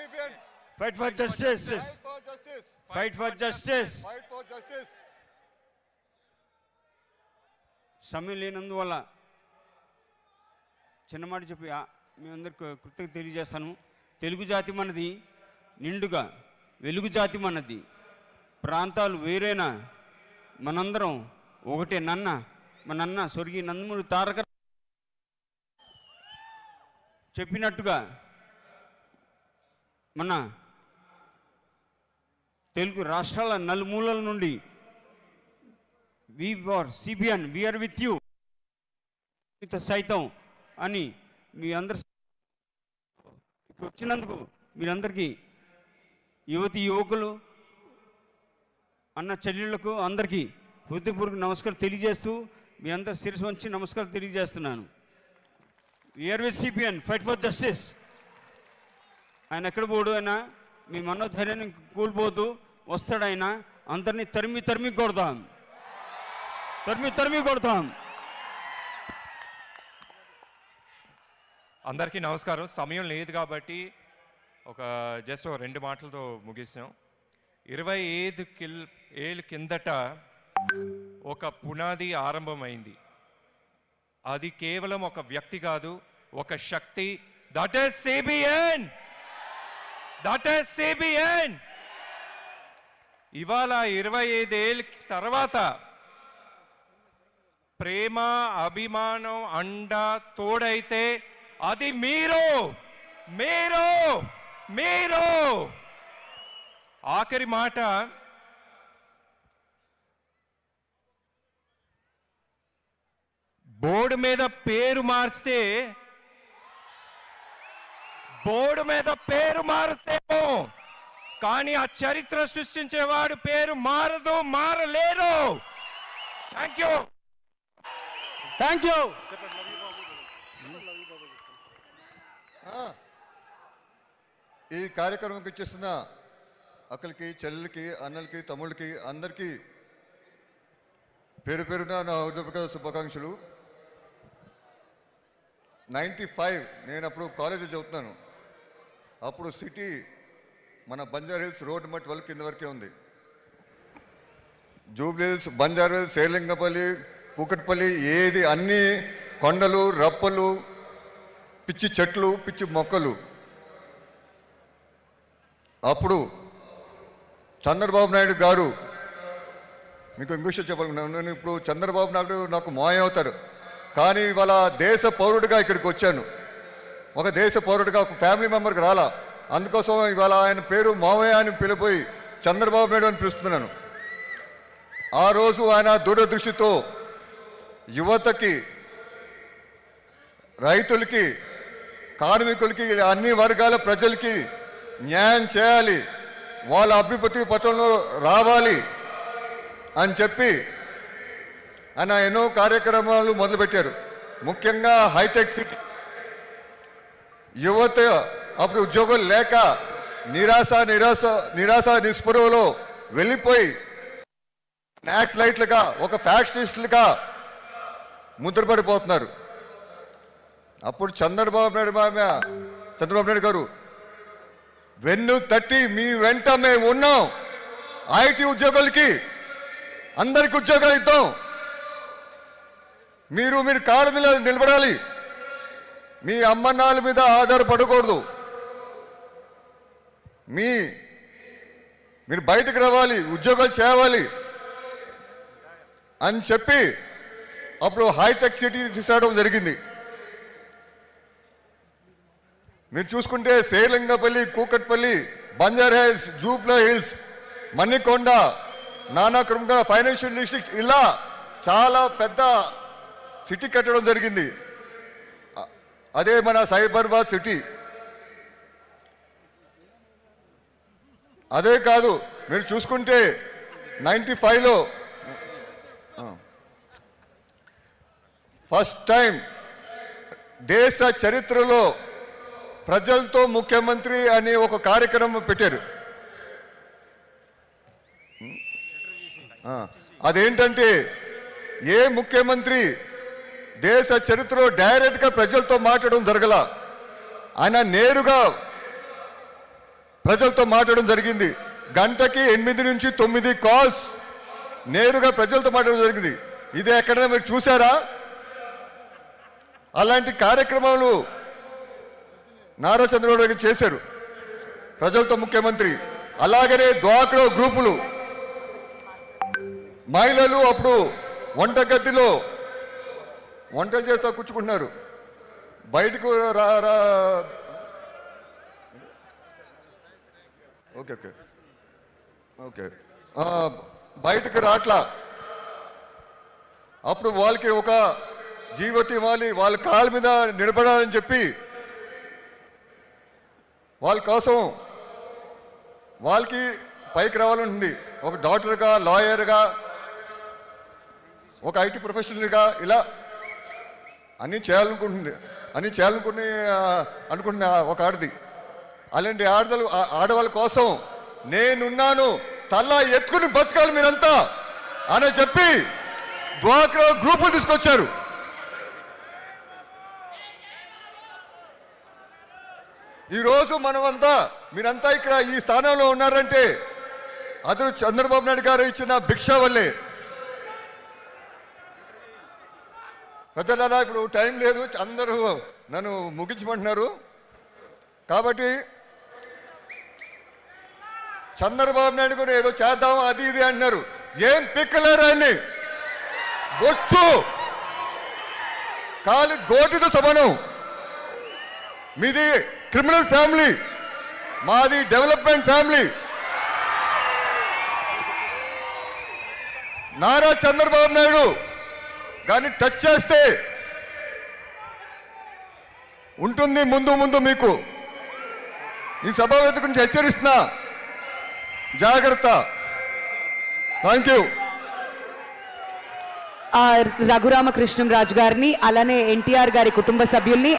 CBN. Fight for justice Fight for justice. Fight for justice Fight for justice. సమయం లేనందువల్ల చిన్నమాట చెప్పి ఆ, మీ అందరికి కృతజ్ఞత తెలియజేస్తాను తెలుగు జాతి మనది నిండుగా వెలుగు జాతి మనది ప్రాంతాలు వేరేనా మనందరం ఒకటే నన్న మన అన్న స్వర్గీయ నందమూరి తారక చెప్పినట్టుగా మన తెలుగు రాష్ట్రాల నలుమూలల నుండి we are CBN we are with you మీతో సైతం అని మీ అందరు ఇక్కడ వచ్చినందుకు మీరందరికీ యువతి యువకులు అన్న చెల్లెళ్లకు అందరికీ హృదయపూర్వక నమస్కారం తెలియజేస్తూ మీ అందరు శిరస్సు వంచి నమస్కారం తెలియజేస్తున్నాను we are with CBN fight for justice ఆయన ఎక్కడ పోడు ఆయన మీ మనోధైర్యాన్ని కూలిపోతూ వస్తాడు ఆయన అందరినీ తరిమి తరిమి కొడతాం తరిమి తరిమి కొడతాం అందరికీ నమస్కారం సమయం లేదు కాబట్టి ఒక జస్ట్ ఒక రెండు మాటలతో ముగిస్తాం ఇరవై ఐదు కిల్ ఏళ్ళ కిందట ఒక పునాది ఆరంభమైంది అది కేవలం ఒక వ్యక్తి కాదు ఒక శక్తి that is CBN that is CBN ఇవాళ ఇరవై ఐదేళ్ళ తర్వాత ప్రేమ అభిమానం అండ తోడైతే అది మీరు మీరు మీరు ఆఖరి మాట బోర్డు మీద పేరు మార్చితే బోర్డు మీద పేరు మారుతేమో కానీ ఆ చరిత్ర సృష్టించేవాడు పేరు మారదు మారలేరు థ్యాంక్ యూ థ్యాంక్ యూ ఈ కార్యక్రమంకి ఇచ్చేస్తున్న అక్కలకి చెల్లెలకి అన్నలకి తమ్ముళ్ళకి అందరికీ పేరు పేరున నా హృదయపూర్వక శుభాకాంక్షలు నైంటీ ఫైవ్ నేను అప్పుడు కాలేజీ చదువుతున్నాను అప్పుడు సిటీ మన బంజారా హిల్స్ రోడ్ మట్టి వాళ్ళ కింద వరకే ఉంది జూబ్లీ హిల్స్ బంజారా హిల్స్ సేలింగపల్లి కూకట్పల్లి ఏది అన్ని కొండలు రప్పలు పిచ్చి చెట్లు పిచ్చి మొక్కలు అప్పుడు చంద్రబాబు నాయుడు గారు మీకు ఇంకో విషయం చెప్పాలనుకున్నాను నేను ఇప్పుడు చంద్రబాబు నాయుడు నాకు మాయ అవుతారు కానీ ఇవాళ దేశ పౌరుడిగా ఇక్కడికి వచ్చాను ఒక దేశ పౌరుడిగా ఒక ఫ్యామిలీ మెంబర్కి రాలా అందుకోసం ఇవాళ ఆయన పేరు మావయ్య అని పిలిపోయి చంద్రబాబు నాయుడు అని పిలుస్తున్నాను ఆ రోజు ఆయన దూరదృష్టితో యువతకి రైతులకి కార్మికులకి అన్ని వర్గాల ప్రజలకి న్యాయం చేయాలి వాళ్ళ అభివృద్ధి పథంలో రావాలి అని చెప్పి ఆయన ఎన్నో కార్యక్రమాలు మొదలుపెట్టారు ముఖ్యంగా హైటెక్ సిటీ యువత అప్పుడు ఉద్యోగాలు లేక నిరాశ నిరాశ నిరాశ నిస్పృహలో వెళ్ళిపోయి స్నాక్స్ లైట్లుగా ఒక ఫ్యాక్షనిస్టులుగా ముద్రపడిపోతున్నారు అప్పుడు చంద్రబాబు నాయుడు మామ చంద్రబాబు నాయుడు గారు వెన్ను తట్టి మీ వెంట మేము ఉన్నాం ఐటీ ఉద్యోగులకి అందరికి ఉద్యోగాలు ఇద్దాం మీరు మీరు కాళ్ళ మీద నిలబడాలి మీ అమ్మన్నాళ్ళ మీద ఆధారపడకూడదు మీ మీరు బయటకు రావాలి ఉద్యోగాలు చేయాలి అని చెప్పి అప్పుడు హైటెక్ సిటీ తీసుకురావడం జరిగింది మీరు చూసుకుంటే సేలింగపల్లి కూకట్పల్లి బంజారా హిల్స్ జూబ్లా హిల్స్ మన్నికొండ నానాక్రమంగా ఫైనాన్షియల్ డిస్ట్రిక్ట్ ఇలా చాలా పెద్ద సిటీ కట్టడం జరిగింది అ- అదే మన సైబరాబాద్ సిటీ అదే కాదు మీరు చూసుకుంటే నైంటీ ఫైవ్లో ఫస్ట్ టైం దేశ చరిత్రలో ప్రజలతో ముఖ్యమంత్రి అనే ఒక కార్యక్రమం పెట్టారు ఆ, అదేంటంటే ఏ ముఖ్యమంత్రి దేశ చరిత్రలో డైరెక్ట్గా ప్రజలతో మాట్లాడడం జరగల ఆయన నేరుగా ప్రజలతో మాట్లాడడం జరిగింది గంటకి ఎనిమిది నుంచి తొమ్మిది కాల్స్ నేరుగా ప్రజలతో మాట్లాడడం జరిగింది ఇది ఎక్కడైనా మీరు చూసారా అలాంటి కార్యక్రమాలు నారా చంద్రబాబు నాయుడు చేశారు ప్రజలతో ముఖ్యమంత్రి అలాగనే ద్వాక్రో గ్రూపులు మహిళలు అప్పుడు వంటగదిలో వంటలు చేస్తా కూర్చుకుంటున్నారు బయటకు రా రా ఓకే ఓకే ఓకే ఆ, బయటకు రాట్లా అప్పుడు వాళ్ళకి ఒక జీవతి ఇవ్వాలి వాళ్ళ కాళ్ళ మీద నిలబడాలని చెప్పి వాళ్ళ కోసం వాళ్ళకి పైకి రావాలని ఉంది ఒక డాక్టర్గా లాయర్గా ఒక ఐటీ ప్రొఫెషనల్గా ఇలా అన్నీ చేయాలనుకుంటుంది అన్నీ చేయాలనుకుని ఆ, అనుకున్న ఒక ఆడది అలాంటి ఆడదలు ఆ- ఆడవాళ్ళ కోసం నేనున్నాను తల్ల ఎత్తుకుని బతకాలి మీరంతా అని చెప్పి డ్వాక్రా గ్రూపులు తీసుకొచ్చారు ఈరోజు మనమంతా మీరంతా ఇక్కడ ఈ స్థానంలో ఉన్నారంటే అతను చంద్రబాబు నాయుడు గారు ఇచ్చిన భిక్ష వల్లే పెద్దలారా ఇప్పుడు టైం లేదు అందరూ నన్ను ముగించమంటున్నారు కాబట్టి చంద్రబాబు నాయుడు కూడా ఏదో చేద్దాం అది ఇది అంటున్నారు ఏం పిక్కలేరు ఆయన్ని బొచ్చు కాలి గోటితో సమానం మీది క్రిమినల్ ఫ్యామిలీ మాది డెవలప్మెంట్ ఫ్యామిలీ నారా చంద్రబాబు నాయుడు కానీ టచ్ చేస్తే ఉంటుంది ముందు ముందు మీకు ఈ సభ వేదిక నుంచి హెచ్చరిస్తున్నా జాగ్రత్త థ్యాంక్ యూ ఆ రఘురామకృష్ణంరాజు గారిని అలానే ఎన్టీఆర్ గారి కుటుంబ సభ్యుల్ని